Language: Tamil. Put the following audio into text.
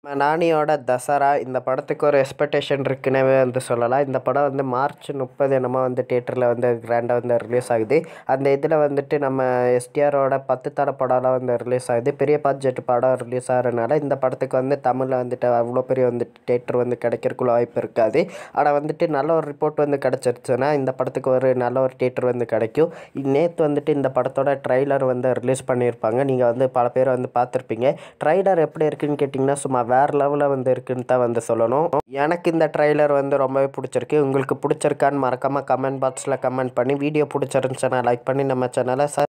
நானியோட தசரா இந்த படத்துக்கு ஒரு எக்ஸ்பெக்டேஷன் இருக்குன்னே வந்து சொல்லலாம் இந்த படம் வந்து மார்ச் முப்பது என்னமோ வந்து தேட்டரில் வந்து கிராண்டாக வந்து ரிலீஸ் ஆகுது அந்த இதில் வந்துட்டு நம்ம எஸ்டிஆரோட பத்து தர படம்லாம் வந்து ரிலீஸ் ஆகுது பெரிய பட்ஜெட் படம் ரிலீஸ் ஆகிறனால இந்த படத்துக்கு வந்து தமிழில் வந்துட்டு அவ்வளோ பெரிய வந்துட்டு தேட்டர் வந்து கிடைக்கிறக்குள்ள வாய்ப்பு இருக்காது ஆனால் வந்துட்டு நல்ல ஒரு ரிப்போர்ட் வந்து கிடச்சிருச்சுன்னா இந்த படத்துக்கு ஒரு நல்ல ஒரு தேட்டர் வந்து கிடைக்கும் நேற்று வந்துட்டு இந்த படத்தோட ட்ரைலர் வந்து ரிலீஸ் பண்ணியிருப்பாங்க நீங்கள் வந்து பல பேர் வந்து பார்த்துருப்பீங்க ட்ரைலர் எப்படி இருக்குன்னு கேட்டிங்கன்னா சும்மா வேறு லெவலில் வந்து இருக்குன்னு தான் வந்து சொல்லணும் எனக்கு இந்த ட்ரைலர் வந்து ரொம்பவே பிடிச்சிருக்கு உங்களுக்கு பிடிச்சிருக்கான்னு மறக்காமல் கமெண்ட் பாக்ஸில் கமெண்ட் பண்ணி வீடியோ பிடிச்சிருந்துச்சுன்னா லைக் பண்ணி நம்ம சேனலை